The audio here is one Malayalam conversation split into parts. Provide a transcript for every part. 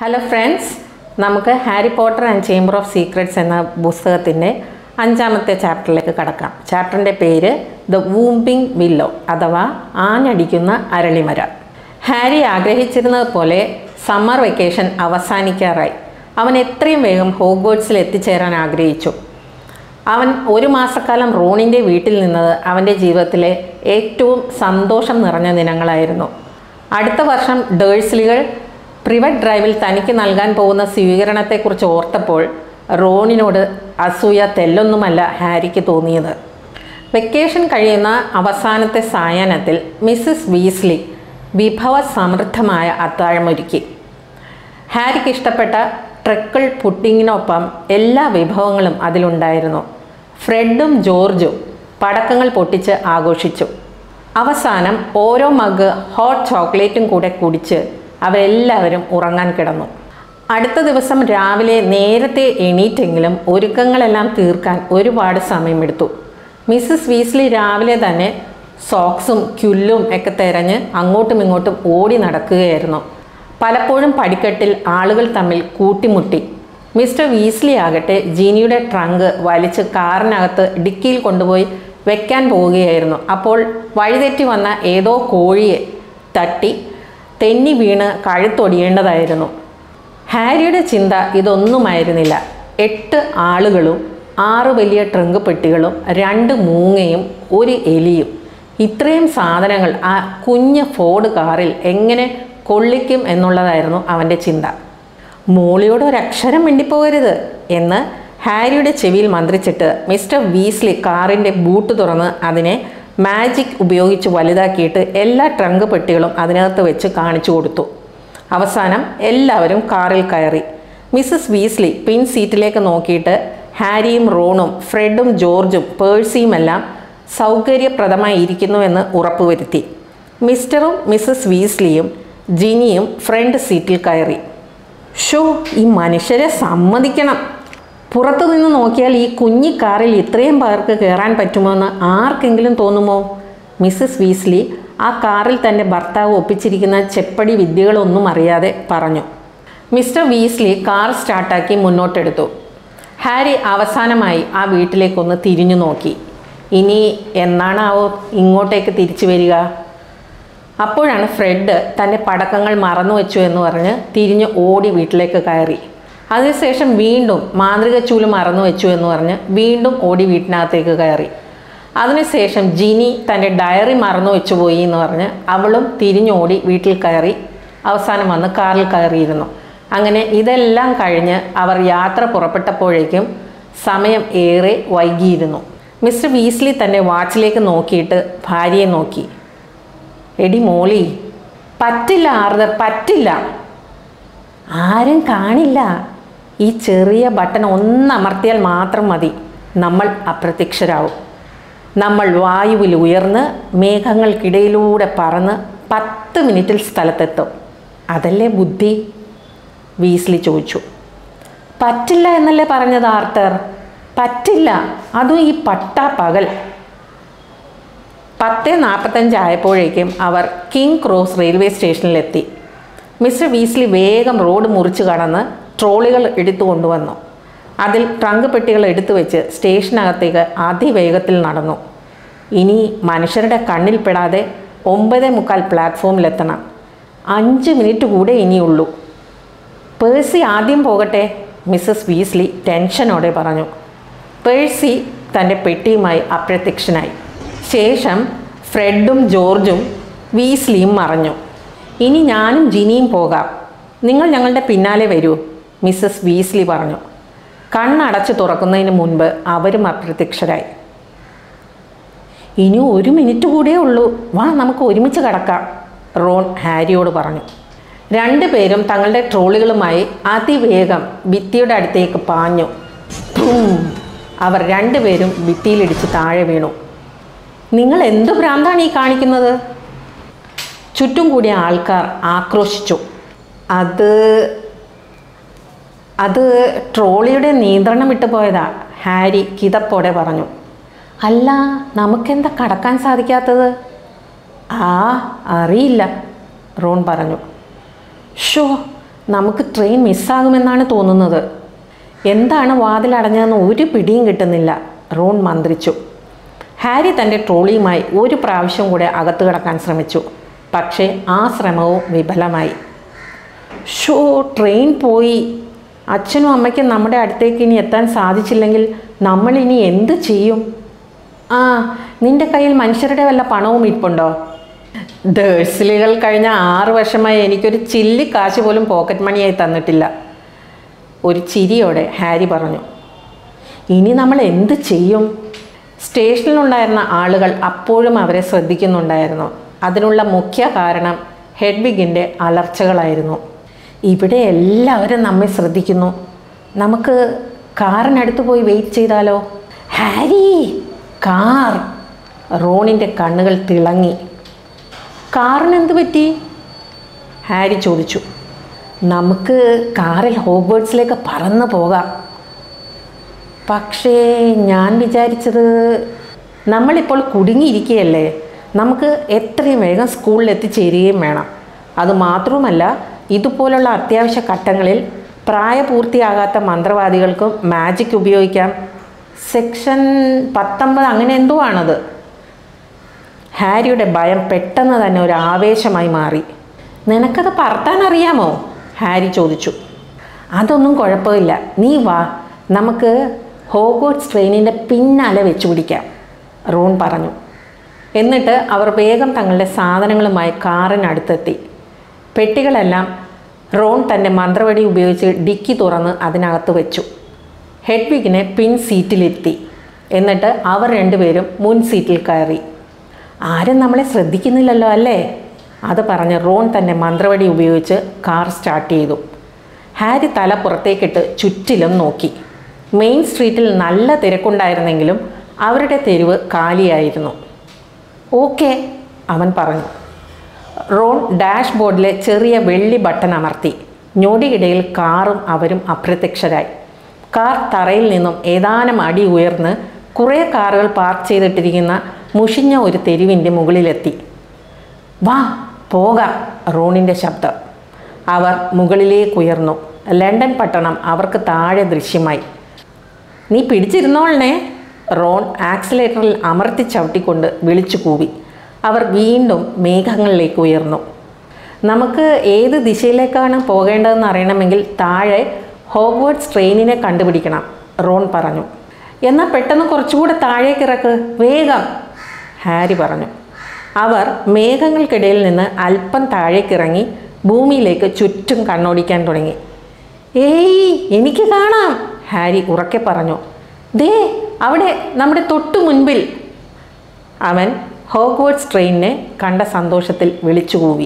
ഹലോ ഫ്രണ്ട്സ് നമുക്ക് Harry Potter and chamber of secrets എന്ന പുസ്തകത്തിൻ്റെ അഞ്ചാമത്തെ ചാപ്റ്ററിലേക്ക് കടക്കാം ചാപ്റ്ററിൻ്റെ പേര് ദ വൂമ്പിംഗ് വില്ലോ അഥവാ ആഞ്ഞടിക്കുന്ന അരളിമര ഹാരി ആഗ്രഹിച്ചിരുന്നത് പോലെ സമ്മർ വെക്കേഷൻ അവസാനിക്കാറായി അവൻ എത്രയും വേഗം ഹോഗ്വേർഡ്സിൽ എത്തിച്ചേരാൻ ആഗ്രഹിച്ചു അവൻ ഒരു മാസക്കാലം റോണിൻ്റെ വീട്ടിൽ നിന്നത് അവൻ്റെ ജീവിതത്തിലെ ഏറ്റവും സന്തോഷം നിറഞ്ഞ ദിനങ്ങളായിരുന്നു അടുത്ത വർഷം ഡേഴ്സ്ലികൾ പ്രിവറ്റ് ഡ്രൈവിൽ തനിക്ക് നൽകാൻ പോകുന്ന സ്വീകരണത്തെക്കുറിച്ച് ഓർത്തപ്പോൾ റോണിനോട് അസൂയ തെല്ലൊന്നുമല്ല ഹാരിക്ക് തോന്നിയത് വെക്കേഷൻ കഴിയുന്ന അവസാനത്തെ സായാഹ്നത്തിൽ മിസ്സിസ് വീസ്ലി വിഭവ സമൃദ്ധമായ അത്താഴമൊരുക്കി ഹാരിക്ക് ഇഷ്ടപ്പെട്ട ട്രക്കിൾ പുഡിങ്ങിനൊപ്പം എല്ലാ വിഭവങ്ങളും അതിലുണ്ടായിരുന്നു ഫ്രെഡും ജോർജും പടക്കങ്ങൾ പൊട്ടിച്ച് ആഘോഷിച്ചു അവസാനം ഓരോ മഗ് ഹോട്ട് ചോക്ലേറ്റും കൂടെ കുടിച്ച് അവരെല്ലാവരും ഉറങ്ങാൻ കിടന്നു അടുത്ത ദിവസം രാവിലെ നേരത്തെ എണീറ്റെങ്കിലും ഒരുക്കങ്ങളെല്ലാം തീർക്കാൻ ഒരുപാട് സമയമെടുത്തു മിസ്സിസ് വീസ്ലി രാവിലെ തന്നെ സോക്സും ക്യുല്ലും ഒക്കെ തിരഞ്ഞ് അങ്ങോട്ടും ഇങ്ങോട്ടും ഓടി നടക്കുകയായിരുന്നു പലപ്പോഴും പടിക്കെട്ടിൽ ആളുകൾ തമ്മിൽ കൂട്ടിമുട്ടി മിസ്റ്റർ വീസ്ലി ആകട്ടെ ജീനിയുടെ ട്രങ്ക് വലിച്ച് കാറിനകത്ത് ഡിക്കിയിൽ കൊണ്ടുപോയി വെക്കാൻ പോവുകയായിരുന്നു അപ്പോൾ വഴിതെറ്റി വന്ന ഏതോ കോഴിയെ തട്ടി തെന്നി വീണ് കഴുത്തൊടിയേണ്ടതായിരുന്നു ഹാരിയുടെ ചിന്ത ഇതൊന്നുമായിരുന്നില്ല എട്ട് ആളുകളും ആറ് വലിയ ട്രങ്ക് പെട്ടികളും രണ്ട് മൂങ്ങയും ഒരു എലിയും ഇത്രയും സാധനങ്ങൾ ആ കുഞ്ഞ് ഫോർഡ് കാറിൽ എങ്ങനെ കൊള്ളിക്കും എന്നുള്ളതായിരുന്നു അവൻ്റെ ചിന്ത മോളിയോട് ഒരക്ഷരം മിണ്ടിപ്പോകരുത് എന്ന് ഹാരിയുടെ ചെവിയിൽ മന്ത്രിച്ചിട്ട് മിസ്റ്റർ വീസ്ലി കാറിൻ്റെ ബൂട്ട് തുറന്ന് അതിനെ മാജിക് ഉപയോഗിച്ച് വലുതാക്കിയിട്ട് എല്ലാ ട്രങ്ക് പെട്ടികളും അതിനകത്ത് വെച്ച് കാണിച്ചു കൊടുത്തു അവസാനം എല്ലാവരും കാറിൽ കയറി മിസ്സസ് വീസ്ലി പിൻ സീറ്റിലേക്ക് നോക്കിയിട്ട് ഹാരിയും റോണും ഫ്രെഡും ജോർജും പേഴ്സിയുമെല്ലാം സൗകര്യപ്രദമായി ഇരിക്കുന്നുവെന്ന് ഉറപ്പുവരുത്തി മിസ്റ്ററും മിസ്സസ് വീസ്ലിയും ജിനിയും ഫ്രണ്ട് സീറ്റിൽ കയറി ഷോ ഈ മനുഷ്യരെ സമ്മതിക്കണം പുറത്തു നിന്ന് നോക്കിയാൽ ഈ കുഞ്ഞി കാറിൽ ഇത്രയും പേർക്ക് കയറാൻ പറ്റുമോയെന്ന് ആർക്കെങ്കിലും തോന്നുമോ മിസ്സസ് വീസ്ലി ആ കാറിൽ തൻ്റെ ഭർത്താവ് ഒപ്പിച്ചിരിക്കുന്ന ചെപ്പടി വിദ്യകളൊന്നും അറിയാതെ പറഞ്ഞു മിസ്റ്റർ വീസ്ലി കാർ സ്റ്റാർട്ടാക്കി മുന്നോട്ടെടുത്തു ഹാരി അവസാനമായി ആ വീട്ടിലേക്കൊന്ന് തിരിഞ്ഞു നോക്കി ഇനി എന്നാണാവോ ഇങ്ങോട്ടേക്ക് തിരിച്ചു വരിക അപ്പോഴാണ് ഫ്രെഡ് തൻ്റെ പടക്കങ്ങൾ മറന്നു വെച്ചു എന്ന് പറഞ്ഞ് തിരിഞ്ഞ് ഓടി വീട്ടിലേക്ക് കയറി അതിനുശേഷം വീണ്ടും മാന്ത്രിക ചൂല് മറന്നു വെച്ചു എന്ന് പറഞ്ഞ് വീണ്ടും ഓടി വീട്ടിനകത്തേക്ക് കയറി അതിനുശേഷം ജിനി തൻ്റെ ഡയറി മറന്നു വെച്ചു പോയി എന്ന് പറഞ്ഞ് അവളും തിരിഞ്ഞോടി വീട്ടിൽ കയറി അവസാനം വന്ന് കാറിൽ കയറിയിരുന്നു അങ്ങനെ ഇതെല്ലാം കഴിഞ്ഞ് അവർ യാത്ര പുറപ്പെട്ടപ്പോഴേക്കും സമയം ഏറെ വൈകിയിരുന്നു മിസ്റ്റർ വീസ്ലി തൻ്റെ വാച്ചിലേക്ക് നോക്കിയിട്ട് ഭാര്യയെ നോക്കി എടി മോളി പറ്റില്ല ആർദർ പറ്റില്ല ആരും കാണില്ല ഈ ചെറിയ ബട്ടൺ ഒന്നമർത്തിയാൽ മാത്രം മതി നമ്മൾ അപ്രത്യക്ഷരാവും നമ്മൾ വായുവിൽ ഉയർന്ന് മേഘങ്ങൾക്കിടയിലൂടെ പറന്ന് പത്ത് മിനിറ്റിൽ സ്ഥലത്തെത്തും അതല്ലേ ബുദ്ധി വീസ്ലി ചോദിച്ചു പറ്റില്ല എന്നല്ലേ പറഞ്ഞത് ആർത്തർ പറ്റില്ല അതും ഈ പട്ടാ പകൽ പത്ത് നാൽപ്പത്തഞ്ച് ആയപ്പോഴേക്കും അവർ കിങ് ക്രോസ് റെയിൽവേ സ്റ്റേഷനിലെത്തി മിസ്റ്റർ വീസ്ലി വേഗം റോഡ് മുറിച്ച് കടന്ന് ട്രോളികൾ എടുത്തു കൊണ്ടുവന്നു അതിൽ ട്രങ്ക് പെട്ടികൾ എടുത്തു വെച്ച് സ്റ്റേഷനകത്തേക്ക് അതിവേഗത്തിൽ നടന്നു ഇനി മനുഷ്യരുടെ കണ്ണിൽ പെടാതെ ഒമ്പതേ മുക്കാൽ പ്ലാറ്റ്ഫോമിലെത്തണം അഞ്ച് മിനിറ്റ് കൂടെ ഇനിയുള്ളൂ പേഴ്സി ആദ്യം പോകട്ടെ മിസ്സസ് വീസ്ലി ടെൻഷനോടെ പറഞ്ഞു പേഴ്സി തൻ്റെ പെട്ടിയുമായി അപ്രത്യക്ഷനായി ശേഷം ഫ്രെഡും ജോർജും വീസ്ലിയും മറഞ്ഞു ഇനി ഞാനും ജിനിയും പോകാം നിങ്ങൾ ഞങ്ങളുടെ പിന്നാലെ വരൂ മിസ്സസ് വീസ്ലി പറഞ്ഞു കണ്ണടച്ച് തുറക്കുന്നതിന് മുൻപ് അവരും അപ്രത്യക്ഷരായി ഇനി ഒരു മിനിറ്റ് കൂടെ ഉള്ളൂ വാ നമുക്ക് ഒരുമിച്ച് കിടക്കാം റോൺ ഹാരിയോട് പറഞ്ഞു രണ്ടുപേരും തങ്ങളുടെ ട്രോളികളുമായി അതിവേഗം ഭിത്തിയുടെ അടുത്തേക്ക് പാഞ്ഞു ഭൂം! അവർ രണ്ടുപേരും ഭിത്തിയിലിടിച്ച് താഴെ വീണു നിങ്ങൾ എന്ത് ഭ്രാന്താണ് ഈ കാണിക്കുന്നത് ചുറ്റും കൂടിയ ആൾക്കാർ ആക്രോശിച്ചു അത് അത് ട്രോളിയുടെ നിയന്ത്രണം വിട്ടു പോയതാ ഹാരി കിതപ്പോടെ പറഞ്ഞു അല്ല നമുക്കെന്താ കടക്കാൻ സാധിക്കാത്തത് ആ അറിയില്ല റോൺ പറഞ്ഞു ഷോ നമുക്ക് ട്രെയിൻ മിസ്സാകുമെന്നാണ് തോന്നുന്നത് എന്താണ് വാതിലടഞ്ഞതെന്ന് ഒരു പിടിയും കിട്ടുന്നില്ല റോൺ മന്ത്രിച്ചു ഹാരി തൻ്റെ ട്രോളിയുമായി ഒരു പ്രാവശ്യം കൂടെ അകത്ത് കിടക്കാൻ ശ്രമിച്ചു പക്ഷേ ആ ശ്രമവും വിഫലമായി ഷോ ട്രെയിൻ പോയി അച്ഛനും അമ്മയ്ക്കും നമ്മുടെ അടുത്തേക്ക് ഇനി എത്താൻ സാധിച്ചില്ലെങ്കിൽ നമ്മൾ ഇനി എന്ത് ചെയ്യും ആ നിന്റെ കയ്യിൽ മനുഷ്യരുടെ വല്ല പണവും ഇരിപ്പുണ്ടോ ഡേഴ്സിലികൾ കഴിഞ്ഞ ആറ് വർഷമായി എനിക്കൊരു ചില്ലി കാശ് പോലും പോക്കറ്റ് മണിയായി തന്നിട്ടില്ല ഒരു ചിരിയോടെ ഹാരി പറഞ്ഞു ഇനി നമ്മൾ എന്ത് ചെയ്യും സ്റ്റേഷനിലുണ്ടായിരുന്ന ആളുകൾ അപ്പോഴും അവരെ ശ്രദ്ധിക്കുന്നുണ്ടായിരുന്നു അതിനുള്ള മുഖ്യ കാരണം ഹെഡ്വിഗിൻ്റെ അലർച്ചകളായിരുന്നു ഇവിടെ എല്ലാവരും നമ്മെ ശ്രദ്ധിക്കുന്നു നമുക്ക് കാറിനടുത്ത് പോയി വെയിറ്റ് ചെയ്താലോ ഹാരി കാർ റോണിൻ്റെ കണ്ണുകൾ തിളങ്ങി കാറിന് എന്ത് പറ്റി ഹാരി ചോദിച്ചു നമുക്ക് കാറിൽ ഹോഗ്വേർഡ്സിലേക്ക് പറന്നു പോകാം പക്ഷേ ഞാൻ വിചാരിച്ചത് നമ്മളിപ്പോൾ കുടുങ്ങിയിരിക്കുകയല്ലേ നമുക്ക് എത്രയും വേഗം സ്കൂളിൽ എത്തിച്ചേരുകയും വേണം അതുമാത്രവുമല്ല ഇതുപോലുള്ള അത്യാവശ്യ ഘട്ടങ്ങളിൽ പ്രായപൂർത്തിയാകാത്ത മന്ത്രവാദികൾക്കും മാജിക് ഉപയോഗിക്കാം സെക്ഷൻ പത്തൊമ്പത് അങ്ങനെ എന്തോ ആണത് ഹാരിയുടെ ഭയം പെട്ടെന്ന് തന്നെ ഒരു ആവേശമായി മാറി നിനക്കത് പറത്താൻ അറിയാമോ ഹാരി ചോദിച്ചു അതൊന്നും കുഴപ്പമില്ല നീ വാ നമുക്ക് ഹോഗോട്ട്സ് ട്രെയിനിൻ്റെ പിന്നാലെ വെച്ചു പിടിക്കാം റോൺ പറഞ്ഞു എന്നിട്ട് അവർ വേഗം തങ്ങളുടെ സാധനങ്ങളുമായി കാറിനടുത്തെത്തി പെട്ടികളെല്ലാം റോൺ തൻ്റെ മന്ത്രവടി ഉപയോഗിച്ച് ഡിക്കി തുറന്ന് അതിനകത്ത് വെച്ചു ഹെഡ്വിഗിനെ പിൻ സീറ്റിലിരുത്തി എന്നിട്ട് അവർ രണ്ടുപേരും മുൻ സീറ്റിൽ കയറി ആരും നമ്മളെ ശ്രദ്ധിക്കുന്നില്ലല്ലോ അല്ലേ അത് പറഞ്ഞ് റോൺ തൻ്റെ മന്ത്രവടി ഉപയോഗിച്ച് കാർ സ്റ്റാർട്ട് ചെയ്തു ഹാരി തല പുറത്തേക്കിട്ട് ചുറ്റിലും നോക്കി മെയിൻ സ്ട്രീറ്റിൽ നല്ല തിരക്കുണ്ടായിരുന്നെങ്കിലും അവരുടെ തെരുവ് കാലിയായിരുന്നു ഓക്കെ അവൻ പറഞ്ഞു റോൺ ഡാഷ് ബോർഡിലെ ചെറിയ വെള്ളി ബട്ടൺ അമർത്തി ഞൊടിയിടയിൽ കാറും അവരും അപ്രത്യക്ഷരായി കാർ തറയിൽ നിന്നും ഏതാനും അടി ഉയർന്ന് കുറേ കാറുകൾ പാർക്ക് ചെയ്തിട്ടിരിക്കുന്ന മുഷിഞ്ഞ ഒരു തെരുവിൻ്റെ മുകളിലെത്തി വാ പോകാം റോണിൻ്റെ ശബ്ദം അവർ മുകളിലേക്ക് ഉയർന്നു ലണ്ടൻ പട്ടണം അവർക്ക് താഴെ ദൃശ്യമായി നീ പിടിച്ചിരുന്നോളണേ റോൺ ആക്സിലേറ്ററിൽ അമർത്തി ചവിട്ടിക്കൊണ്ട് വിളിച്ചു കൂവി അവർ വീണ്ടും മേഘങ്ങളിലേക്ക് ഉയർന്നു നമുക്ക് ഏത് ദിശയിലേക്കാണ് പോകേണ്ടതെന്ന് അറിയണമെങ്കിൽ താഴെ ഹോഗ്വേർഡ്സ് ട്രെയിനിനെ കണ്ടുപിടിക്കണം റോൺ പറഞ്ഞു എന്നാൽ പെട്ടെന്ന് കുറച്ചുകൂടെ താഴേക്ക് ഇറക്ക് വേഗം ഹാരി പറഞ്ഞു അവർ മേഘങ്ങൾക്കിടയിൽ നിന്ന് അല്പം താഴേക്കിറങ്ങി ഭൂമിയിലേക്ക് ചുറ്റും കണ്ണോടിക്കാൻ തുടങ്ങി ഏയ് എനിക്ക് കാണാം ഹാരി ഉറക്കെ പറഞ്ഞു ദേ അവിടെ നമ്മുടെ തൊട്ടു മുൻപിൽ അവൻ ഹോഗ്വേർഡ്സ് ട്രെയിനിനെ കണ്ട സന്തോഷത്തിൽ വിളിച്ചു കൂവി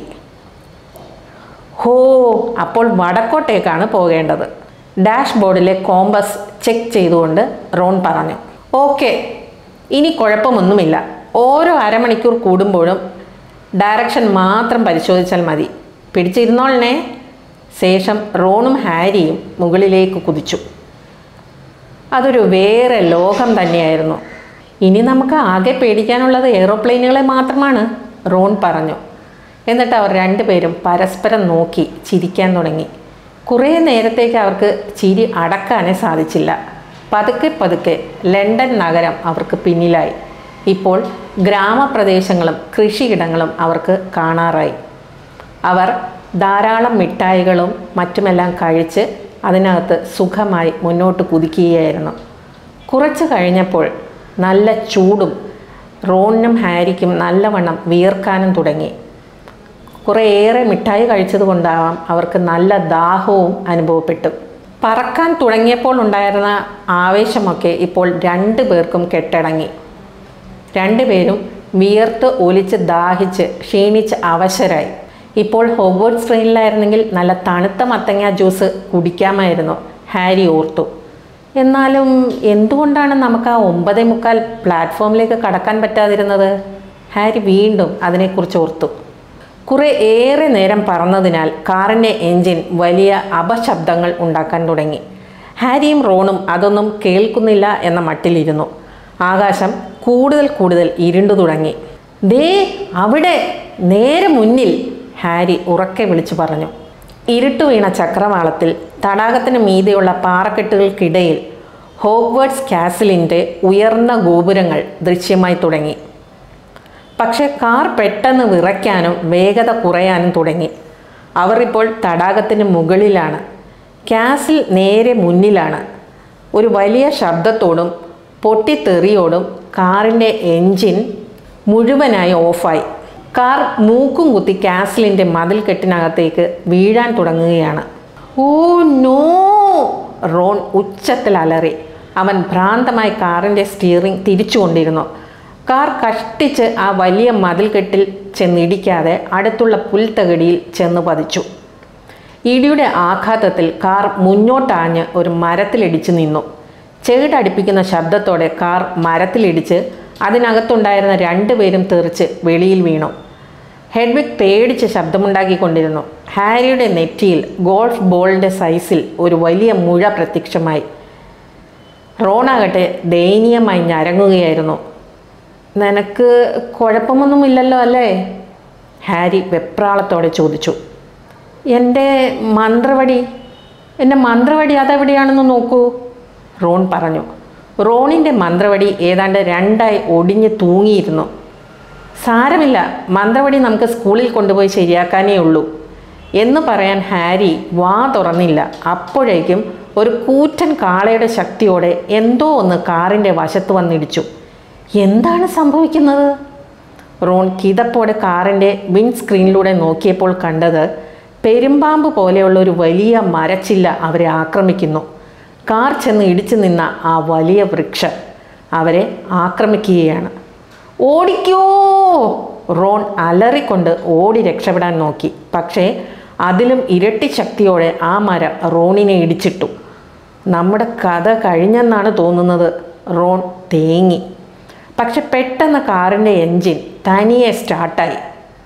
ഹോ അപ്പോൾ വടക്കോട്ടേക്കാണ് പോകേണ്ടത് ഡാഷ് ബോർഡിലെ കോമ്പസ് ചെക്ക് ചെയ്തുകൊണ്ട് റോൺ പറഞ്ഞു ഓക്കെ ഇനി കുഴപ്പമൊന്നുമില്ല ഓരോ അരമണിക്കൂർ കൂടുമ്പോഴും ഡയറക്ഷൻ മാത്രം പരിശോധിച്ചാൽ മതി പിടിച്ചിരുന്നോളണേ ശേഷം റോണും ഹാരിയും മുകളിലേക്ക് കുതിച്ചു അതൊരു വേറെ ലോകം തന്നെയായിരുന്നു ഇനി നമുക്ക് ആകെ പേടിക്കാനുള്ളത് എയ്റോപ്ലെയിനുകളെ മാത്രമാണ് റോൺ പറഞ്ഞു എന്നിട്ട് അവർ രണ്ടുപേരും പരസ്പരം നോക്കി ചിരിക്കാൻ തുടങ്ങി കുറേ നേരത്തേക്ക് അവർക്ക് ചിരി അടക്കാനേ സാധിച്ചില്ല പതുക്കെ പതുക്കെ ലണ്ടൻ നഗരം അവർക്ക് പിന്നിലായി ഇപ്പോൾ ഗ്രാമപ്രദേശങ്ങളും കൃഷിയിടങ്ങളും അവർക്ക് കാണാറായി അവർ ധാരാളം മിഠായികളും മറ്റുമെല്ലാം കഴിച്ച് അതിനകത്ത് സുഖമായി മുന്നോട്ട് കുതിക്കുകയായിരുന്നു കുറച്ച് കഴിഞ്ഞപ്പോൾ നല്ല ചൂടും റോണിനും ഹാരിക്കും നല്ലവണ്ണം വിയർക്കാനും തുടങ്ങി കുറേയേറെ മിഠായി കഴിച്ചതുകൊണ്ടാവാം അവർക്ക് നല്ല ദാഹവും അനുഭവപ്പെട്ടു പറക്കാൻ തുടങ്ങിയപ്പോൾ ഉണ്ടായിരുന്ന ആവേശമൊക്കെ ഇപ്പോൾ രണ്ടു പേർക്കും കെട്ടടങ്ങി രണ്ടുപേരും വിയർത്ത് ഒലിച്ച് ദാഹിച്ച് ക്ഷീണിച്ച് അവശരായി ഇപ്പോൾ ഹോഗോട്ട്സ് ട്രെയിനിലായിരുന്നെങ്കിൽ നല്ല തണുത്ത മത്തങ്ങ ജ്യൂസ് കുടിക്കാമായിരുന്നു ഹാരി ഓർത്തു എന്നാലും എന്തുകൊണ്ടാണ് നമുക്ക് ആ ഒമ്പതേ മുക്കാൽ പ്ലാറ്റ്ഫോമിലേക്ക് കടക്കാൻ പറ്റാതിരുന്നത് ഹാരി വീണ്ടും അതിനെക്കുറിച്ച് ഓർത്തു കുറേ ഏറെ നേരം പറന്നതിനാൽ കാറിൻ്റെ എൻജിൻ വലിയ അപശബ്ദങ്ങൾ ഉണ്ടാക്കാൻ തുടങ്ങി ഹാരിയും റോണും അതൊന്നും കേൾക്കുന്നില്ല എന്ന മട്ടിലിരുന്നു ആകാശം കൂടുതൽ കൂടുതൽ ഇരുണ്ടു തുടങ്ങി ദേ അവിടെ നേരെ മുന്നിൽ ഹാരി ഉറക്കെ വിളിച്ചു പറഞ്ഞു ഇരുട്ട് വീണ ചക്രവാളത്തിൽ തടാകത്തിന് മീതെയുള്ള പാറക്കെട്ടുകൾക്കിടയിൽ ഹോഗ്വേർഡ്സ് കാസിലിൻ്റെ ഉയർന്ന ഗോപുരങ്ങൾ ദൃശ്യമായി തുടങ്ങി പക്ഷേ കാർ പെട്ടെന്ന് വിറയ്ക്കാനും വേഗത കുറയാനും തുടങ്ങി അവർ ഇപ്പോൾ തടാകത്തിന് മുകളിലാണ് കാസിൽ നേരെ മുന്നിലാണ് ഒരു വലിയ ശബ്ദത്തോടും പൊട്ടിത്തെറിയോടും കാറിൻ്റെ എൻജിൻ മുഴുവനായി ഓഫായി കാർ മൂക്കും കുത്തി കാസിലിൻ്റെ മതിൽക്കെട്ടിനകത്തേക്ക് വീഴാൻ തുടങ്ങുകയാണ് ഓ നോ റോൺ ഉച്ചത്തിൽ അലറി അവൻ ഭ്രാന്തമായി കാറിൻ്റെ സ്റ്റിയറിംഗ് തിരിച്ചുകൊണ്ടിരുന്നു കാർ കഷ്ടിച്ച് ആ വലിയ മതിൽക്കെട്ടിൽ ചെന്നിടിക്കാതെ അടുത്തുള്ള പുൽത്തകടിയിൽ ചെന്ന് പതിച്ചു ഇടിയുടെ ആഘാതത്തിൽ കാർ മുന്നോട്ടാഞ്ഞ് ഒരു മരത്തിലിടിച്ചു നിന്നു ചെകിടടിപ്പിക്കുന്ന ശബ്ദത്തോടെ കാർ മരത്തിലിടിച്ച് അതിനകത്തുണ്ടായിരുന്ന രണ്ടുപേരും തെറിച്ച് വെളിയിൽ വീണു ഹെഡ്വിക് പേടിച്ച് ശബ്ദമുണ്ടാക്കിക്കൊണ്ടിരുന്നു ഹാരിയുടെ നെറ്റിയിൽ ഗോൾഫ് ബോളിൻ്റെ സൈസിൽ ഒരു വലിയ മുഴ പ്രത്യക്ഷമായി റോണാകട്ടെ ദയനീയമായി ഞരങ്ങുകയായിരുന്നു നിനക്ക് കുഴപ്പമൊന്നുമില്ലല്ലോ അല്ലേ ഹാരി വെപ്രാളത്തോടെ ചോദിച്ചു എൻ്റെ മന്ത്രവടി എൻ്റെ മന്ത്രവടി അതെവിടെയാണെന്ന് നോക്കൂ റോൺ പറഞ്ഞു റോണിൻ്റെ മന്ത്രവടി ഏതാണ്ട് രണ്ടായി ഒടിഞ്ഞ് തൂങ്ങിയിരുന്നു സാരമില്ല മന്ത്രവടി നമുക്ക് സ്കൂളിൽ കൊണ്ടുപോയി ശരിയാക്കാനേ ഉള്ളൂ എന്ന് പറയാൻ ഹാരി വാ തുറന്നില്ല അപ്പോഴേക്കും ഒരു കൂറ്റൻ കാളയുടെ ശക്തിയോടെ എന്തോ ഒന്ന് കാറിൻ്റെ വശത്ത് വന്നിടിച്ചു എന്താണ് സംഭവിക്കുന്നത് റോൺ കിതപ്പോടെ കാറിൻ്റെ വിൻഡ് സ്ക്രീനിലൂടെ നോക്കിയപ്പോൾ കണ്ടത് പെരുമ്പാമ്പ് പോലെയുള്ള ഒരു വലിയ മരച്ചില്ല അവരെ ആക്രമിക്കുന്നു കാർ ചെന്ന് ഇടിച്ചു നിന്ന ആ വലിയ വൃക്ഷം അവരെ ആക്രമിക്കുകയാണ് ഓടിക്കോ റോൺ അലറിക്കൊണ്ട് ഓടി രക്ഷപ്പെടാൻ നോക്കി പക്ഷേ അതിലും ഇരട്ടി ശക്തിയോടെ ആ മരം റോണിനെ ഇടിച്ചിട്ടു നമ്മുടെ കഥ കഴിഞ്ഞെന്നാണ് തോന്നുന്നത് റോൺ തേങ്ങി പക്ഷെ പെട്ടെന്ന് കാറിൻ്റെ എൻജിൻ തനിയെ സ്റ്റാർട്ടായി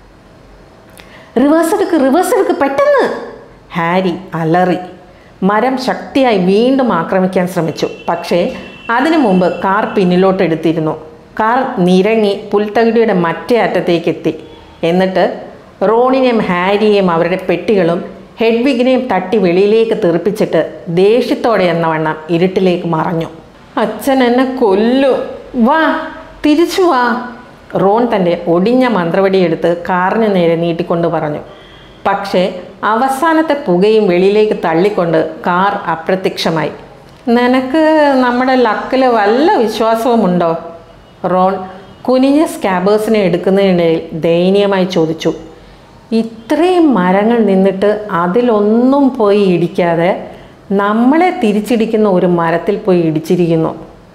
റിവേഴ്സ് എടുക്ക് റിവേഴ്സ് എടുക്ക് പെട്ടെന്ന് ഹാരി അലറി മരം ശക്തിയായി വീണ്ടും ആക്രമിക്കാൻ ശ്രമിച്ചു പക്ഷേ അതിനു മുമ്പ് കാർ പിന്നിലോട്ട് എടുത്തിരുന്നു കാർ നിരങ്ങി പുൽത്തകിടിയുടെ മറ്റേ അറ്റത്തേക്ക് എത്തി എന്നിട്ട് റോണിനെയും ഹാരിയെയും അവരുടെ പെട്ടികളും ഹെഡ്വിഗിനെയും തട്ടി വെളിയിലേക്ക് തെറിപ്പിച്ചിട്ട് ദേഷ്യത്തോടെ എന്ന വണ്ണം ഇരുട്ടിലേക്ക് മറഞ്ഞു അച്ഛൻ എന്നെ കൊല്ലു വാ തിരിച്ചു വാ റോൺ തൻ്റെ ഒടിഞ്ഞ മന്ത്രവടിയെടുത്ത് കാറിന് നേരെ നീട്ടിക്കൊണ്ട് പറഞ്ഞു പക്ഷേ അവസാനത്തെ പുകയും വെളിയിലേക്ക് തള്ളിക്കൊണ്ട് കാർ അപ്രത്യക്ഷമായി നിനക്ക് നമ്മുടെ ലക്കിൽ വല്ല വിശ്വാസവുമുണ്ടോ റോൺ കുനിഞ്ഞ സ്കാബേഴ്സിനെ എടുക്കുന്നതിനിടയിൽ ദയനീയമായി ചോദിച്ചു ഇത്രയും മരങ്ങൾ നിന്നിട്ട് അതിലൊന്നും പോയി ഇടിക്കാതെ നമ്മളെ തിരിച്ചിടിക്കുന്ന ഒരു മരത്തിൽ പോയി ഇടിച്ചിരിക്കുന്നു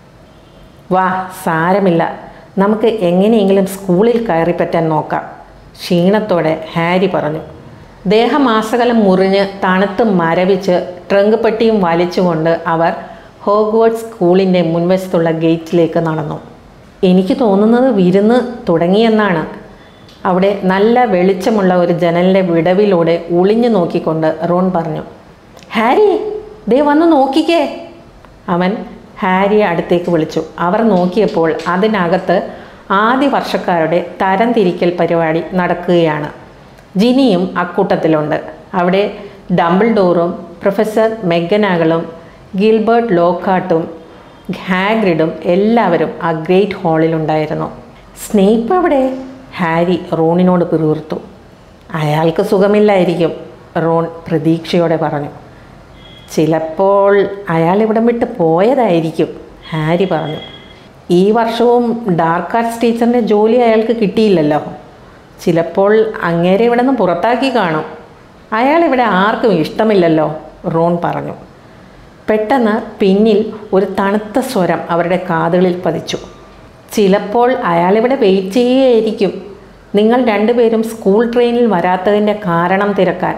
വാ സാരമില്ല നമുക്ക് എങ്ങനെയെങ്കിലും സ്കൂളിൽ കയറിപ്പറ്റാൻ നോക്കാം ക്ഷീണത്തോടെ ഹാരി പറഞ്ഞു ദേഹമാസകലം മുറിഞ്ഞ് തണുത്ത് മരവിച്ച് ട്രങ്ക് പെട്ടിയും വലിച്ചുകൊണ്ട് അവർ ഹോഗ്വേർഡ് സ്കൂളിൻ്റെ മുൻവശത്തുള്ള ഗേറ്റിലേക്ക് നടന്നു എനിക്ക് തോന്നുന്നത് വിരുന്ന് തുടങ്ങിയെന്നാണ് അവിടെ നല്ല വെളിച്ചമുള്ള ഒരു ജനലിൻ്റെ വിടവിലൂടെ ഒളിഞ്ഞു നോക്കിക്കൊണ്ട് റോൺ പറഞ്ഞു ഹാരി ദേ വന്ന് നോക്കിക്കേ അവൻ ഹാരിയെ അടുത്തേക്ക് വിളിച്ചു അവർ നോക്കിയപ്പോൾ അതിനകത്ത് ആദ്യ വർഷക്കാരുടെ തരംതിരിക്കൽ പരിപാടി നടക്കുകയാണ് ജിനിയും അക്കൂട്ടത്തിലുണ്ട് അവിടെ ഡംബിൾഡോറും പ്രൊഫസർ മെഗനാകളും ഗിൽബർട്ട് ലോക്കാട്ടും ഹാഗ്രിഡും എല്ലാവരും ആ ഗ്രേറ്റ് ഹാളിലുണ്ടായിരുന്നു സ്നേപ്പ് അവിടെ ഹാരി റോണിനോട് പിറുവിർത്തു അയാൾക്ക് സുഖമില്ലായിരിക്കും റോൺ പ്രതീക്ഷയോടെ പറഞ്ഞു ചിലപ്പോൾ അയാൾ ഇവിടം വിട്ട് പോയതായിരിക്കും ഹാരി പറഞ്ഞു ഈ വർഷവും ഡാർക്ക് ആർട്സ് ടീച്ചറിൻ്റെ ജോലി അയാൾക്ക് കിട്ടിയില്ലല്ലോ ചിലപ്പോൾ അങ്ങേരെ ഇവിടെ നിന്ന് പുറത്താക്കി കാണും അയാൾ ഇവിടെ ആർക്കും ഇഷ്ടമില്ലല്ലോ റോൺ പറഞ്ഞു പെട്ടെന്ന് പിന്നിൽ ഒരു തണുത്ത സ്വരം അവരുടെ കാതുകളിൽ പതിച്ചു ചിലപ്പോൾ അയാളിവിടെ വെയിറ്റ് ചെയ്യുകയായിരിക്കും നിങ്ങൾ രണ്ടുപേരും സ്കൂൾ ട്രെയിനിൽ വരാത്തതിൻ്റെ കാരണം തിരക്കാൻ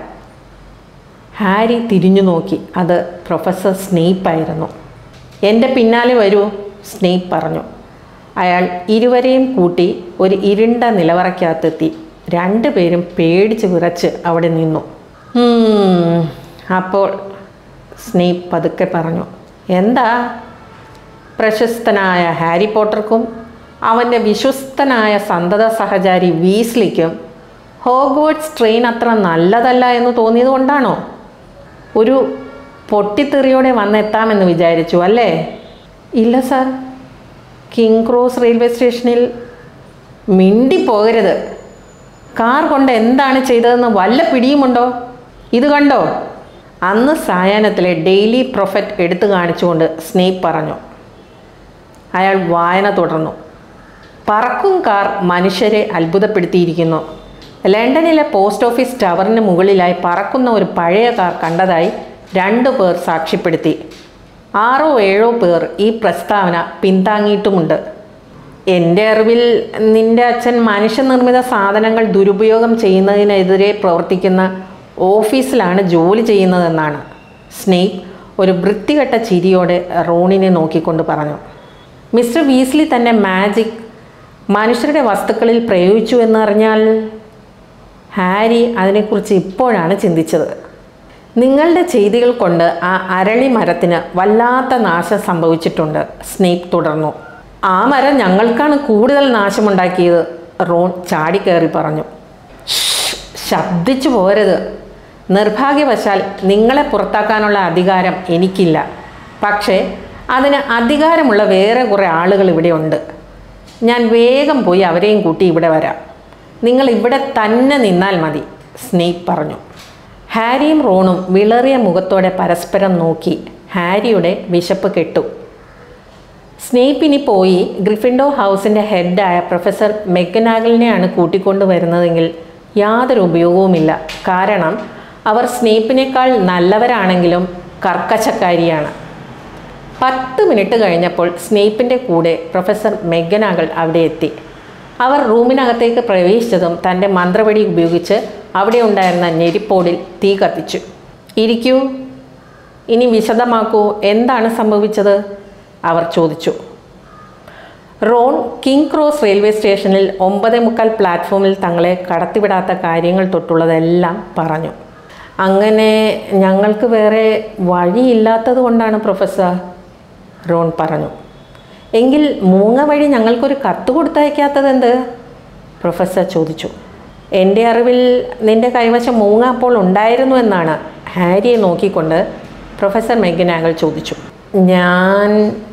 ഹാരി തിരിഞ്ഞു നോക്കി അത് പ്രൊഫസർ സ്നേപ്പായിരുന്നു എൻ്റെ പിന്നാലെ വരൂ സ്നേപ്പ് പറഞ്ഞു അയാൾ ഇരുവരെയും കൂട്ടി ഒരു ഇരുണ്ട നിലവറയ്ക്കകത്തെത്തി രണ്ടുപേരും പേടിച്ച് വിറച്ച് അവിടെ നിന്നു "ഉം, അപ്പോൾ സ്നേപ്പ് പതുക്കെ പറഞ്ഞു എന്താ പ്രശസ്തനായ ഹാരി പോട്ടർക്കും അവൻ്റെ വിശ്വസ്തനായ സന്തത സഹചാരി വീസ്ലിക്കും ഹോഗ്വേർട്സ് ട്രെയിൻ അത്ര നല്ലതല്ല എന്ന് തോന്നിയത് കൊണ്ടാണോ ഒരു പൊട്ടിത്തെറിയോടെ വന്നെത്താമെന്ന് വിചാരിച്ചു അല്ലേ ഇല്ല സാർ കിങ് ക്രോസ് റെയിൽവേ സ്റ്റേഷനിൽ മിണ്ടിപ്പോകരുത് കാർ കൊണ്ട് എന്താണ് ചെയ്തതെന്ന് വല്ല പിടിയുമുണ്ടോ ഇത് കണ്ടോ അന്ന് സായാഹ്നത്തിലെ ഡെയിലി പ്രൊഫറ്റ് എടുത്തു കാണിച്ചുകൊണ്ട് സ്നേഹ് പറഞ്ഞു അയാൾ വായന തുടർന്നു പറക്കും കാർ മനുഷ്യരെ അത്ഭുതപ്പെടുത്തിയിരിക്കുന്നു ലണ്ടനിലെ പോസ്റ്റ് ഓഫീസ് ടവറിന് മുകളിലായി പറക്കുന്ന ഒരു പഴയ കാർ കണ്ടതായി രണ്ടു പേർ സാക്ഷ്യപ്പെടുത്തി ആറോ ഏഴോ പേർ ഈ പ്രസ്താവന പിന്താങ്ങിയിട്ടുമുണ്ട് എൻ്റെ അറിവിൽ നിന്റെ അച്ഛൻ മനുഷ്യനിർമ്മിത സാധനങ്ങൾ ദുരുപയോഗം ചെയ്യുന്നതിനെതിരെ പ്രവർത്തിക്കുന്ന ഓഫീസിലാണ് ജോലി ചെയ്യുന്നതെന്നാണ് സ്നേഹ് ഒരു വൃത്തികെട്ട ചിരിയോടെ റോണിനെ നോക്കിക്കൊണ്ട് പറഞ്ഞു മിസ്റ്റർ വീസ്ലി തൻ്റെ മാജിക് മനുഷ്യരുടെ വസ്തുക്കളിൽ പ്രയോഗിച്ചു എന്നറിഞ്ഞാൽ ഹാരി അതിനെക്കുറിച്ച് ഇപ്പോഴാണ് ചിന്തിച്ചത് നിങ്ങളുടെ ചെയ്തികൾ കൊണ്ട് ആ അരളി മരത്തിന് വല്ലാത്ത നാശം സംഭവിച്ചിട്ടുണ്ട് സ്നേക് തുടർന്നു ആ മരം ഞങ്ങൾക്കാണ് കൂടുതൽ നാശമുണ്ടാക്കിയത് റോൺ ചാടിക്കയറി പറഞ്ഞു "ഷ്ഷ്, ശബ്ദിച്ചു പോരത് നിർഭാഗ്യവശാൽ നിങ്ങളെ പുറത്താക്കാനുള്ള അധികാരം എനിക്കില്ല പക്ഷേ അതിന് അധികാരമുള്ള വേറെ കുറേ ആളുകൾ ഇവിടെയുണ്ട് ഞാൻ വേഗം പോയി അവരെയും കൂട്ടി ഇവിടെ വരാം നിങ്ങൾ ഇവിടെ തന്നെ നിന്നാൽ മതി സ്നേക് പറഞ്ഞു ഹാരിയും റോണും വിളറിയ മുഖത്തോടെ പരസ്പരം നോക്കി ഹാരിയുടെ വിശപ്പ് കെട്ടു സ്നേഹിപ്പിനി പോയി ഗ്രിഫിൻഡോ ഹൗസിൻ്റെ ഹെഡായ പ്രൊഫസർ മെക്കനാഗലിനെയാണ് കൂട്ടിക്കൊണ്ടു വരുന്നതെങ്കിൽ യാതൊരു ഉപയോഗവുമില്ല കാരണം അവർ സ്നേഹിപ്പിനേക്കാൾ നല്ലവരാണെങ്കിലും കർക്കശക്കാരിയാണ് പത്ത് മിനിറ്റ് കഴിഞ്ഞപ്പോൾ സ്നേഹിപ്പിൻ്റെ കൂടെ പ്രൊഫസർ മെഗനാഗൾ അവിടെ എത്തി അവർ റൂമിനകത്തേക്ക് പ്രവേശിച്ചതും തൻ്റെ മന്ത്രവടി ഉപയോഗിച്ച് അവിടെ ഉണ്ടായിരുന്ന ഞെരിപ്പോടിൽ തീ കത്തിച്ചു ഇരിക്കൂ ഇനി വിശദമാക്കൂ എന്താണ് സംഭവിച്ചത് അവർ ചോദിച്ചു റോൺ കിങ് ക്രോസ് റെയിൽവേ സ്റ്റേഷനിൽ ഒമ്പതേ മുക്കാൽ പ്ലാറ്റ്ഫോമിൽ തങ്ങളെ കടത്തിവിടാത്ത കാര്യങ്ങൾ തൊട്ടുള്ളതെല്ലാം പറഞ്ഞു അങ്ങനെ ഞങ്ങൾക്ക് വേറെ വഴിയില്ലാത്തത് കൊണ്ടാണ് പ്രൊഫസർ റോൺ പറഞ്ഞു എങ്കിൽ മൂങ്ങ വഴി ഞങ്ങൾക്കൊരു കത്ത് കൊടുത്തയക്കാത്തത് എന്ത് പ്രൊഫസർ ചോദിച്ചു എൻ്റെ അറിവിൽ നിന്റെ കൈവശം മൂങ്ങ അപ്പോൾ ഉണ്ടായിരുന്നു എന്നാണ് ഹാരിയെ നോക്കിക്കൊണ്ട് പ്രൊഫസർ മെഗനാഗൾ ചോദിച്ചു ഞാൻ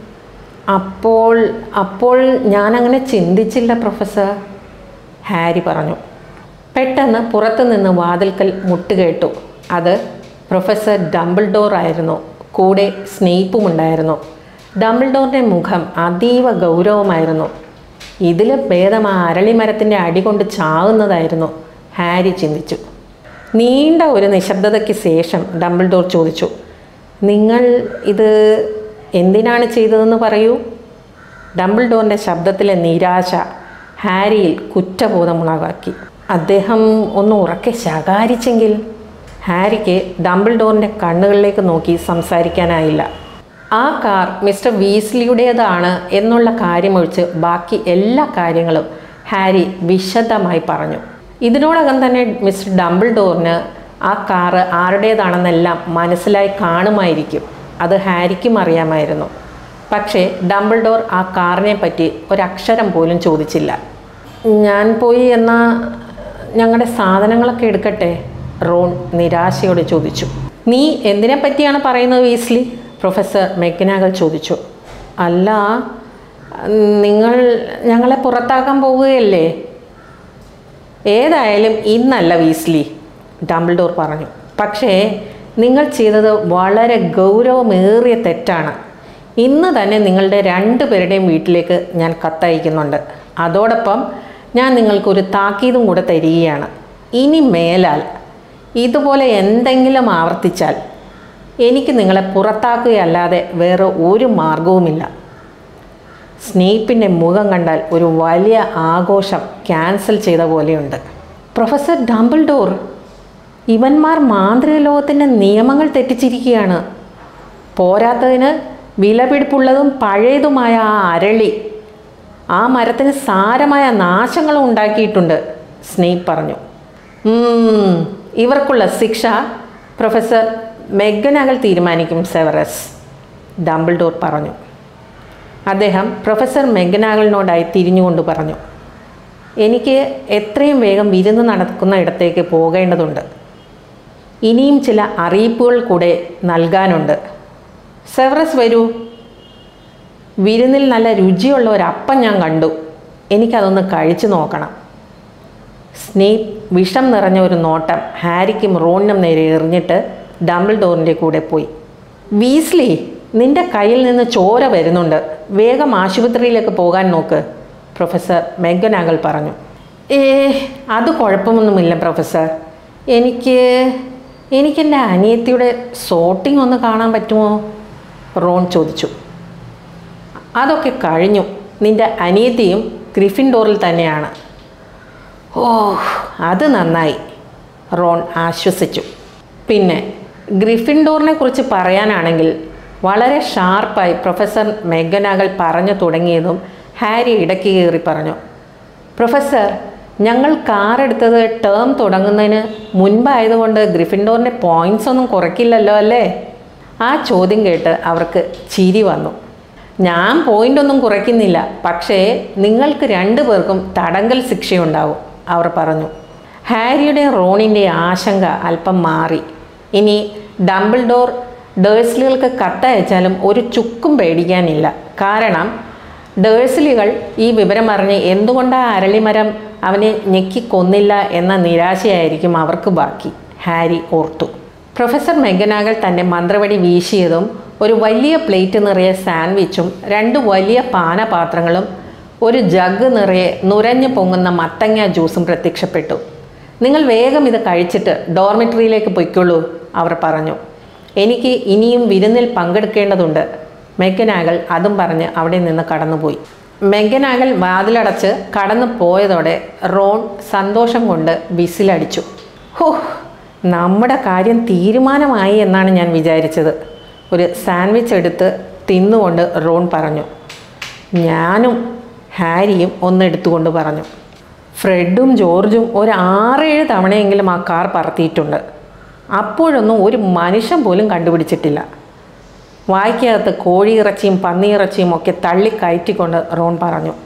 അപ്പോൾ അപ്പോൾ ഞാനങ്ങനെ ചിന്തിച്ചില്ല പ്രൊഫസർ ഹാരി പറഞ്ഞു പെട്ടെന്ന് പുറത്തുനിന്ന് വാതിൽക്കൽ മുട്ടുകേട്ടു അത് പ്രൊഫസർ ഡംബിൾഡോർ ആയിരുന്നു കൂടെ സ്നേഹിപ്പുമുണ്ടായിരുന്നു ഡംബിൾഡോറിൻ്റെ മുഖം അതീവ ഗൗരവമായിരുന്നു ഇതിലും ഭേദം ആ അരളിമരത്തിൻ്റെ അടി കൊണ്ട് ചാവുന്നതായിരുന്നു ഹാരി ചിന്തിച്ചു നീണ്ട ഒരു നിശബ്ദതയ്ക്ക് ശേഷം ഡംബിൾഡോർ ചോദിച്ചു നിങ്ങൾ ഇത് എന്തിനാണ് ചെയ്തതെന്ന് പറയൂ ഡംബിൾഡോറിൻ്റെ ശബ്ദത്തിലെ നിരാശ ഹാരിയിൽ കുറ്റബോധമുളവാക്കി അദ്ദേഹം ഒന്ന് ഉറക്കെ ശകാരിച്ചെങ്കിൽ ഹാരിക്ക് ഡംബിൾഡോറിൻ്റെ കണ്ണുകളിലേക്ക് നോക്കി സംസാരിക്കാനായില്ല ആ കാർ മിസ്റ്റർ വീസ്ലിയുടേതാണ് എന്നുള്ള കാര്യമൊഴിച്ച് ബാക്കി എല്ലാ കാര്യങ്ങളും ഹാരി വിശദമായി പറഞ്ഞു ഇതിനോടകം തന്നെ മിസ്റ്റർ ഡംബിൾഡോറിന് ആ കാറ് ആരുടേതാണെന്നെല്ലാം മനസ്സിലായി കാണുമായിരിക്കും അത് ഹാരിക്കും അറിയാമായിരുന്നു പക്ഷേ ഡംബിൾഡോർ ആ കാറിനെ പറ്റി ഒരക്ഷരം പോലും ചോദിച്ചില്ല ഞാൻ പോയി എന്നാ ഞങ്ങളുടെ സാധനങ്ങളൊക്കെ എടുക്കട്ടെ റോൺ നിരാശയോടെ ചോദിച്ചു നീ എന്തിനെ പറ്റിയാണ് പറയുന്നത് വീസ്ലി പ്രൊഫസർ മെഗ്നാഗൽ ചോദിച്ചു അല്ല നിങ്ങൾ ഞങ്ങളെ പുറത്താക്കാൻ പോവുകയല്ലേ ഏതായാലും ഇന്നല്ല വീസ്ലി ഡംബിൾഡോർ പറഞ്ഞു പക്ഷേ നിങ്ങൾ ചെയ്തത് വളരെ ഗൗരവമേറിയ തെറ്റാണ് ഇന്ന് തന്നെ നിങ്ങളുടെ രണ്ട് പേരുടെയും വീട്ടിലേക്ക് ഞാൻ കത്തയക്കുന്നുണ്ട് അതോടൊപ്പം ഞാൻ നിങ്ങൾക്കൊരു താക്കീതും കൂടെ തരികയാണ് ഇനി മേലാൽ ഇതുപോലെ എന്തെങ്കിലും ആവർത്തിച്ചാൽ എനിക്ക് നിങ്ങളെ പുറത്താക്കുകയല്ലാതെ വേറെ ഒരു മാർഗവുമില്ല സ്നേഹിപ്പിൻ്റെ മുഖം കണ്ടാൽ ഒരു വലിയ ആഘോഷം ക്യാൻസൽ ചെയ്ത പോലെയുണ്ട് പ്രൊഫസർ ഡംബിൾഡോർ ഇവന്മാർ മാന്ത്രിക ലോകത്തിൻ്റെ നിയമങ്ങൾ തെറ്റിച്ചിരിക്കുകയാണ് പോരാത്തതിന് വിലപിടിപ്പുള്ളതും പഴയതുമായ ആ അരളി ആ മരത്തിന് സാരമായ നാശങ്ങളും ഉണ്ടാക്കിയിട്ടുണ്ട് സ്നേഹ് പറഞ്ഞു "ഉം, ഇവർക്കുള്ള ശിക്ഷ പ്രൊഫസർ മെഗനകൾ തീരുമാനിക്കും സെവറസ് ഡംബിൾഡോർ പറഞ്ഞു അദ്ദേഹം പ്രൊഫസർ മെഗനാഗലിനോടായി തിരിഞ്ഞുകൊണ്ട് പറഞ്ഞു എനിക്ക് എത്രയും വേഗം വിരുന്ന് നടക്കുന്ന ഇടത്തേക്ക് പോകേണ്ടതുണ്ട് ഇനിയും ചില അറിയിപ്പുകൾ കൂടെ നൽകാനുണ്ട് സെവറസ് വരൂ വിരുന്നിൽ നല്ല രുചിയുള്ള ഒരു അപ്പം ഞാൻ കണ്ടു എനിക്കതൊന്ന് കഴിച്ചു നോക്കണം സ്നേപ് വിഷം നിറഞ്ഞ ഒരു നോട്ടം ഹാരിക്കും റോണിനും നേരെ എറിഞ്ഞിട്ട് ഡംബിൾ ഡോറിൻ്റെ കൂടെ പോയി വീസ്ലി നിന്റെ കയ്യിൽ നിന്ന് ചോര വരുന്നുണ്ട് വേഗം ആശുപത്രിയിലേക്ക് പോകാൻ നോക്ക് പ്രൊഫസർ മെഗനാഗൽ പറഞ്ഞു ഏ അത് കുഴപ്പമൊന്നുമില്ല പ്രൊഫസർ എനിക്ക് എനിക്കെൻ്റെ അനിയത്തിയുടെ സോട്ടിംഗ് ഒന്ന് കാണാൻ പറ്റുമോ റോൺ ചോദിച്ചു അതൊക്കെ കഴിഞ്ഞു നിന്റെ അനിയത്തിയും ഗ്രിഫിൻഡോറിൽ തന്നെയാണ് ഓ അത് നന്നായി റോൺ ആശ്വസിച്ചു പിന്നെ ഗ്രിഫിൻഡോറിനെ കുറിച്ച് പറയാനാണെങ്കിൽ വളരെ ഷാർപ്പായി പ്രൊഫസർ മെഗനാഗൽ പറഞ്ഞു തുടങ്ങിയതും ഹാരി ഇടയ്ക്ക് കയറി പറഞ്ഞു പ്രൊഫസർ ഞങ്ങൾ കാർ എടുത്തത് ടേം തുടങ്ങുന്നതിന് മുൻപായതുകൊണ്ട് ഗ്രിഫിൻഡോറിൻ്റെ പോയിൻറ്സ് ഒന്നും കുറയ്ക്കില്ലല്ലോ അല്ലേ ആ ചോദ്യം കേട്ട് അവർക്ക് ചിരി വന്നു ഞാൻ പോയിന്റ് ഒന്നും കുറയ്ക്കുന്നില്ല പക്ഷേ നിങ്ങൾക്ക് രണ്ടു പേർക്കും തടങ്കൽ ശിക്ഷയുണ്ടാവും അവർ പറഞ്ഞു ഹാരിയുടെ റോണിൻ്റെ ആശങ്ക അല്പം മാറി ഇനി ഡംബിൾഡോർ ഡേഴ്സ്ലികൾക്ക് കത്തയച്ചാലും ഒരു ചുക്കും പേടിക്കാനില്ല കാരണം ഡേഴ്സ്ലികൾ ഈ വിവരം അറിഞ്ഞ് എന്തുകൊണ്ട് ആ അരളിമരം അവനെ ഞെക്കിക്കൊന്നില്ല എന്ന നിരാശയായിരിക്കും അവർക്ക് ബാക്കി ഹാരി ഓർത്തു പ്രൊഫസർ മെഗനാഗൽ തൻ്റെ മന്ത്രവടി വീശിയതും ഒരു വലിയ പ്ലേറ്റ് നിറയെ സാൻഡ്വിച്ചും രണ്ട് വലിയ പാനപാത്രങ്ങളും ഒരു ജഗ് നിറയെ നുരഞ്ഞു പൊങ്ങുന്ന മത്തങ്ങ ജ്യൂസും പ്രത്യക്ഷപ്പെട്ടു നിങ്ങൾ വേഗം ഇത് കഴിച്ചിട്ട് ഡോർമെറ്ററിയിലേക്ക് പൊയ്ക്കൊള്ളൂ അവർ പറഞ്ഞു എനിക്ക് ഇനിയും വിരുന്നിൽ പങ്കെടുക്കേണ്ടതുണ്ട് മെഗനാഗൽ അതും പറഞ്ഞ് അവിടെ നിന്ന് കടന്നുപോയി മെഗനാഗൽ വാതിലടച്ച് കടന്നു പോയതോടെ റോൺ സന്തോഷം കൊണ്ട് വിസിലടിച്ചു ഹോ നമ്മുടെ കാര്യം തീരുമാനമായി എന്നാണ് ഞാൻ വിചാരിച്ചത് ഒരു സാൻഡ്വിച്ച് എടുത്ത് തിന്നുകൊണ്ട് റോൺ പറഞ്ഞു ഞാനും ഹാരിയും ഒന്നെടുത്തുകൊണ്ട് പറഞ്ഞു ഫ്രെഡും ജോർജും ഒരു ആറേഴ് തവണയെങ്കിലും ആ കാർ പറത്തിയിട്ടുണ്ട് അപ്പോഴൊന്നും ഒരു മനുഷ്യൻ പോലും കണ്ടുപിടിച്ചിട്ടില്ല വായ്ക്കകത്ത് കോഴിയിറച്ചിയും പന്നിയിറച്ചിയും ഒക്കെ തള്ളി കയറ്റിക്കൊണ്ട് റോൺ പറഞ്ഞു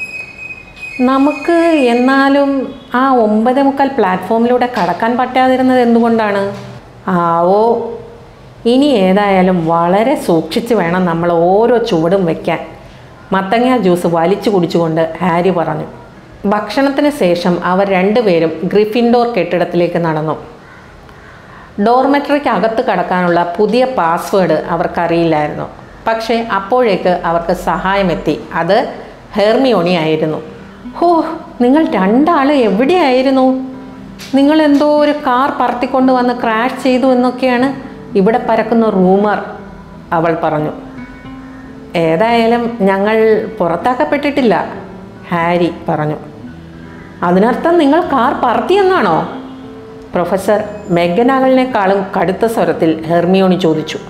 നമുക്ക് എന്നാലും ആ ഒമ്പത് മുക്കാൽ പ്ലാറ്റ്ഫോമിലൂടെ കടക്കാൻ പറ്റാതിരുന്നത് എന്തുകൊണ്ടാണ് ആവോ ഇനി ഏതായാലും വളരെ സൂക്ഷിച്ച് വേണം നമ്മൾ ഓരോ ചുവടും വയ്ക്കാൻ മത്തങ്ങ ജ്യൂസ് വലിച്ചു കുടിച്ചുകൊണ്ട് ഹാരി പറഞ്ഞു ഭക്ഷണത്തിന് ശേഷം അവർ രണ്ടുപേരും ഗ്രിഫിൻഡോർ കെട്ടിടത്തിലേക്ക് നടന്നു ഡോർമെറ്ററിക്ക് അകത്ത് കടക്കാനുള്ള പുതിയ പാസ്വേഡ് അവർക്കറിയില്ലായിരുന്നു പക്ഷേ അപ്പോഴേക്ക് അവർക്ക് സഹായമെത്തി അത് ഹെർമിയോണി ആയിരുന്നു ഹോ നിങ്ങൾ രണ്ടാൾ എവിടെയായിരുന്നു നിങ്ങൾ എന്തോ ഒരു കാർ പറത്തിക്കൊണ്ട് വന്ന് ക്രാഷ് ചെയ്തു എന്നൊക്കെയാണ് ഇവിടെ പരക്കുന്ന റൂമർ അവൾ പറഞ്ഞു ഏതായാലും ഞങ്ങൾ പുറത്താക്കപ്പെട്ടിട്ടില്ല ഹാരി പറഞ്ഞു അതിനർത്ഥം നിങ്ങൾ കാർ പറത്തിയെന്നാണോ പ്രൊഫസർ മെഗനാഗലിനേക്കാളും കടുത്ത സ്വരത്തിൽ ഹെർമിയോണി ചോദിച്ചു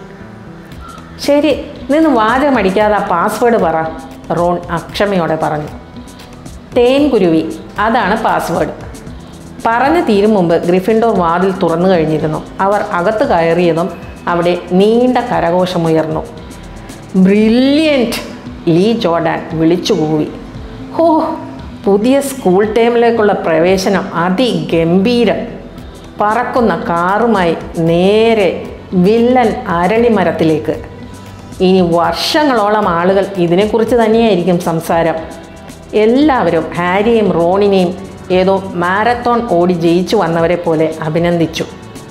ശരി നിന്ന് വാചമടിക്കാതെ ആ പാസ്വേഡ് പറ റോൺ അക്ഷമയോടെ പറഞ്ഞു തേൻകുരുവി അതാണ് പാസ്വേഡ് പറഞ്ഞു തീരും മുമ്പ് ഗ്രിഫിൻഡോർ വാതിൽ തുറന്നു കഴിഞ്ഞിരുന്നു അവർ അകത്ത് കയറിയതും അവിടെ നീണ്ട കരഘോഷമുയർന്നു ബ്രില്യൻറ്റ് ലീ ജോർഡാൻ വിളിച്ചു കൂവി ഹോ പുതിയ സ്കൂൾ ടൈമിലേക്കുള്ള പ്രവേശനം അതിഗംഭീരം പറക്കുന്ന കാറുമായി നേരെ വില്ലൻ അരളിമരത്തിലേക്ക് ഇനി വർഷങ്ങളോളം ആളുകൾ ഇതിനെക്കുറിച്ച് തന്നെയായിരിക്കും സംസാരം എല്ലാവരും ഹാരിയെയും റോണിനെയും ഏതോ മാരത്തോൺ ഓടി ജയിച്ചു വന്നവരെ പോലെ അഭിനന്ദിച്ചു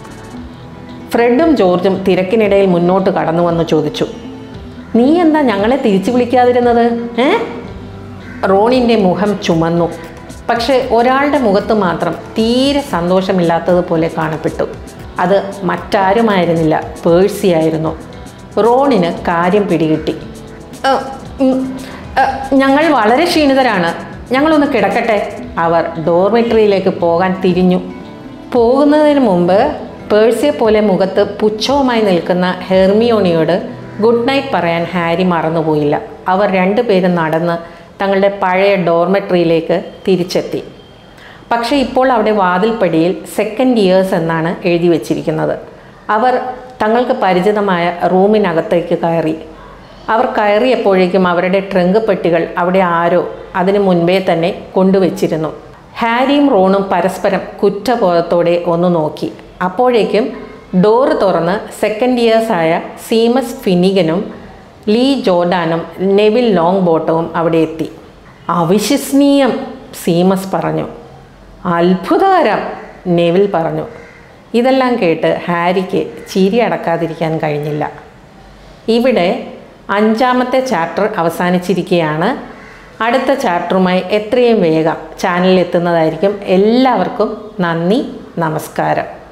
ഫ്രെഡും ജോർജും തിരക്കിനിടയിൽ മുന്നോട്ട് കടന്നു വന്ന് ചോദിച്ചു നീ എന്താ ഞങ്ങളെ തിരിച്ചു വിളിക്കാതിരുന്നത് ഏ റോണിൻ്റെ മുഖം ചുമന്നു പക്ഷേ ഒരാളുടെ മുഖത്ത് മാത്രം തീരെ സന്തോഷമില്ലാത്തതുപോലെ കാണപ്പെട്ടു അത് മറ്റാരുമായിരുന്നില്ല പേഴ്സി ആയിരുന്നു റോണിന് കാര്യം പിടികിട്ടി "ഏ, ഉം, ഏ, ഞങ്ങൾ വളരെ ക്ഷീണിതരാണ് ഞങ്ങളൊന്ന് കിടക്കട്ടെ അവർ ഡോർമെറ്ററിയിലേക്ക് പോകാൻ തിരിഞ്ഞു പോകുന്നതിന് മുമ്പ് പേഴ്സിയെ പോലെ മുഖത്ത് പുച്ഛവുമായി നിൽക്കുന്ന ഹെർമിയോണിയോട് ഗുഡ് നൈറ്റ് പറയാൻ ഹാരി മറന്നുപോയില്ല അവർ രണ്ടുപേരും നടന്ന് തങ്ങളുടെ പഴയ ഡോർമെട്രിയിലേക്ക് തിരിച്ചെത്തി പക്ഷേ ഇപ്പോൾ അവിടെ വാതിൽപ്പടിയിൽ സെക്കൻഡ് ഇയേഴ്സ് എന്നാണ് എഴുതി വച്ചിരിക്കുന്നത് അവർ തങ്ങൾക്ക് പരിചിതമായ റൂമിനകത്തേക്ക് കയറി അവർ കയറിയപ്പോഴേക്കും അവരുടെ ട്രങ്ക് പെട്ടികൾ അവിടെ ആരോ അതിനു മുൻപേ തന്നെ കൊണ്ടുവച്ചിരുന്നു ഹാരിയും റോണും പരസ്പരം കുറ്റബോധത്തോടെ ഒന്ന് നോക്കി അപ്പോഴേക്കും ഡോറ് തുറന്ന് സെക്കൻഡ് ഇയേഴ്സായ സീമസ് ഫിനിഗനും ലീ ജോർഡാനും നെവിൽ ലോങ് ബോട്ടവും അവിടെ എത്തി അവിശ്വസനീയം സീമസ് പറഞ്ഞു അത്ഭുതകരം നെവിൽ പറഞ്ഞു ഇതെല്ലാം കേട്ട് ഹാരിക്ക് ചിരി അടക്കാതിരിക്കാൻ കഴിഞ്ഞില്ല ഇവിടെ അഞ്ചാമത്തെ ചാപ്റ്റർ അവസാനിച്ചിരിക്കുകയാണ് അടുത്ത ചാപ്റ്ററുമായി എത്രയും വേഗം ചാനലിൽ എത്തുന്നതായിരിക്കും എല്ലാവർക്കും നന്ദി നമസ്കാരം